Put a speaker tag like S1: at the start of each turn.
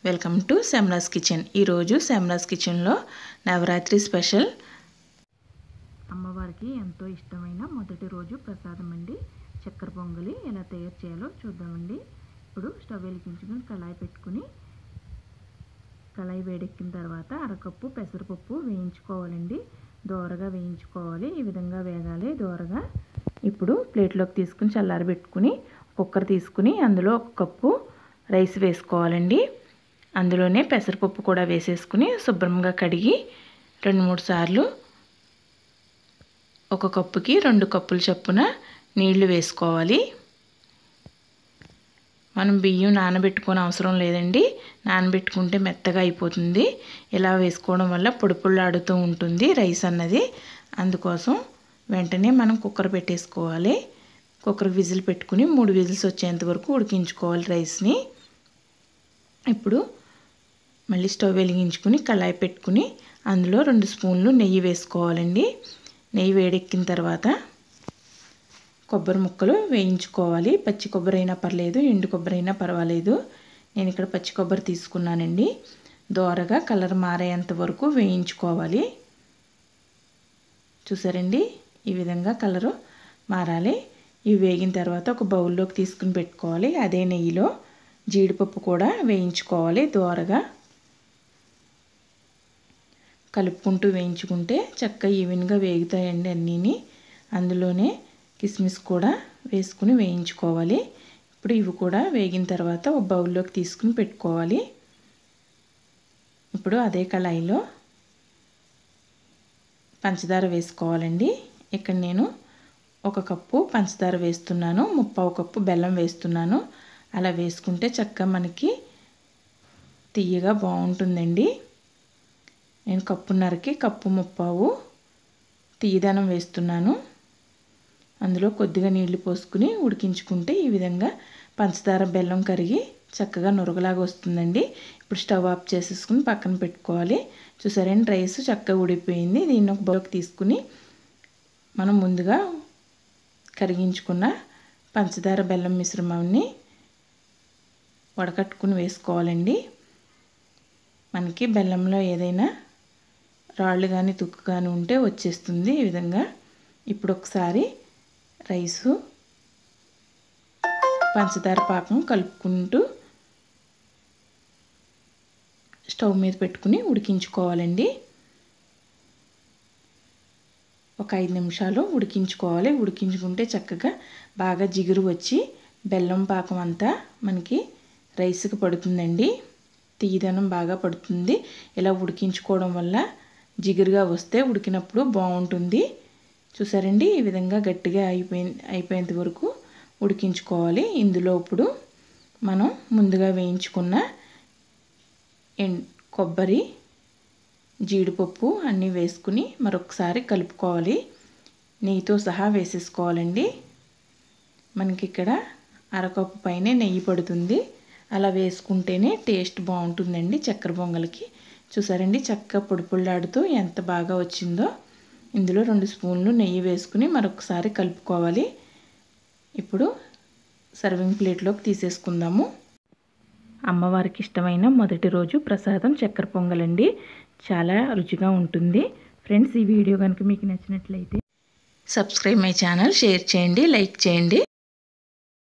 S1: welcome to సెమ్రాస్ kitchen ఈరోజు సెమ్రాస్ కిచెన్లో Navratri special అమ్మవారికి ఎంతో ఇష్టమైన మొదటి రోజు ప్రసాదం అండి చక్కెర పొంగలి ఎలా తయారు చేయాలో చూద్దామండి ఇప్పుడు స్టవ్ వెలిగించుకుని కళాయి పెట్టుకుని కళాయి వేడెక్కిన తర్వాత అరకప్పు పెసరపప్పు వేయించుకోవాలండి దోరగా వేయించుకోవాలి ఈ విధంగా వేగాలి దోరగా ఇప్పుడు ప్లేట్లోకి తీసుకుని చల్లారబెట్టుకుని కుక్కర్ తీసుకుని అందులో ఒక కప్పు రైస్ వేసుకోవాలండి అందులోనే పెసరపప్పు కూడా వేసేసుకుని శుభ్రంగా కడిగి రెండు మూడు సార్లు ఒక కప్పుకి రెండు కప్పుల చొప్పున నీళ్లు వేసుకోవాలి మనం బియ్యం నానబెట్టుకోని అవసరం లేదండి నానబెట్టుకుంటే మెత్తగా అయిపోతుంది ఇలా వేసుకోవడం వల్ల పొడి పొళ్ళాడుతూ ఉంటుంది రైస్ అన్నది అందుకోసం వెంటనే మనం కుక్కర్ పెట్టేసుకోవాలి కుక్కర్ విజిల్ పెట్టుకుని మూడు విజిల్స్ వచ్చేంత వరకు ఉడికించుకోవాలి రైస్ని ఇప్పుడు మళ్ళీ స్టవ్ వెలిగించుకుని కళాయి పెట్టుకుని అందులో రెండు స్పూన్లు నెయ్యి వేసుకోవాలండి నెయ్యి వేడెక్కిన తర్వాత కొబ్బరి ముక్కలు వేయించుకోవాలి పచ్చి కొబ్బరి అయినా పర్లేదు ఎండు కొబ్బరి అయినా పర్వాలేదు నేను ఇక్కడ పచ్చి కొబ్బరి తీసుకున్నానండి దోరగా కలర్ మారేంత వరకు వేయించుకోవాలి చూసారండి ఈ విధంగా కలరు మారాలి ఇవి వేగిన తర్వాత ఒక బౌల్లోకి తీసుకుని పెట్టుకోవాలి అదే నెయ్యిలో జీడిపప్పు కూడా వేయించుకోవాలి దోరగా కలుపుకుంటూ వేయించుకుంటే చక్కగా ఈవెన్గా వేగుతాయండి అన్నీని అందులోనే కిస్మిస్ కూడా వేసుకుని వేయించుకోవాలి ఇప్పుడు ఇవి కూడా వేగిన తర్వాత ఒక బౌల్లోకి తీసుకుని పెట్టుకోవాలి ఇప్పుడు అదే కళాయిలో పంచదార వేసుకోవాలండి ఇక్కడ నేను ఒక కప్పు పంచదార వేస్తున్నాను ముప్పావు కప్పు బెల్లం వేస్తున్నాను అలా వేసుకుంటే చక్కగా మనకి తీయగా బాగుంటుందండి నేను కప్పున్నరకి కప్పు ముప్పావు తీయదనం వేస్తున్నాను అందులో కొద్దిగా నీళ్లు పోసుకుని ఉడికించుకుంటే ఈ విధంగా పంచదార బెల్లం కరిగి చక్కగా నురగలాగా వస్తుందండి ఇప్పుడు స్టవ్ ఆఫ్ చేసేసుకుని పక్కన పెట్టుకోవాలి చూసారండి రైస్ చక్కగా ఉడిపోయింది దీన్ని ఒక బౌల్కి తీసుకుని మనం ముందుగా కరిగించుకున్న పంచదార బెల్లం మిశ్రమాన్ని వడకట్టుకుని వేసుకోవాలండి మనకి బెల్లంలో ఏదైనా రాళ్ళు కానీ తుక్కు కానీ ఉంటే వచ్చేస్తుంది ఈ విధంగా ఇప్పుడు ఒకసారి రైసు పంచదార పాకం కలుపుకుంటూ స్టవ్ మీద పెట్టుకుని ఉడికించుకోవాలండి ఒక ఐదు నిమిషాలు ఉడికించుకోవాలి ఉడికించుకుంటే చక్కగా బాగా జిగురు వచ్చి బెల్లం పాకం అంతా మనకి రైస్కి పడుతుందండి తీయదనం బాగా పడుతుంది ఇలా ఉడికించుకోవడం వల్ల జిగురుగా వస్తే ఉడికినప్పుడు బాగుంటుంది చూసారండి ఈ విధంగా గట్టిగా అయిపోయి అయిపోయేంత వరకు ఉడికించుకోవాలి ఇందులో ఇప్పుడు మనం ముందుగా వేయించుకున్న కొబ్బరి జీడిపప్పు అన్నీ వేసుకుని మరొకసారి కలుపుకోవాలి నెయ్యితో సహా వేసేసుకోవాలండి మనకి ఇక్కడ అరకప్పు పైనే నెయ్యి పడుతుంది అలా వేసుకుంటేనే టేస్ట్ బాగుంటుందండి చక్కెర పొంగల్కి చూసారండి చక్క పొడి పొళ్ళాడుతూ ఎంత బాగా వచ్చిందో ఇందులో రెండు స్పూన్లు నెయ్యి వేసుకుని మరొకసారి కలుపుకోవాలి ఇప్పుడు సర్వింగ్ ప్లేట్లోకి తీసేసుకుందాము అమ్మవారికి ఇష్టమైన మొదటి రోజు ప్రసాదం చక్కెర పొంగలండి చాలా రుచిగా ఉంటుంది ఫ్రెండ్స్ ఈ వీడియో కనుక మీకు నచ్చినట్లయితే సబ్స్క్రైబ్ మై ఛానల్ షేర్ చేయండి లైక్ చేయండి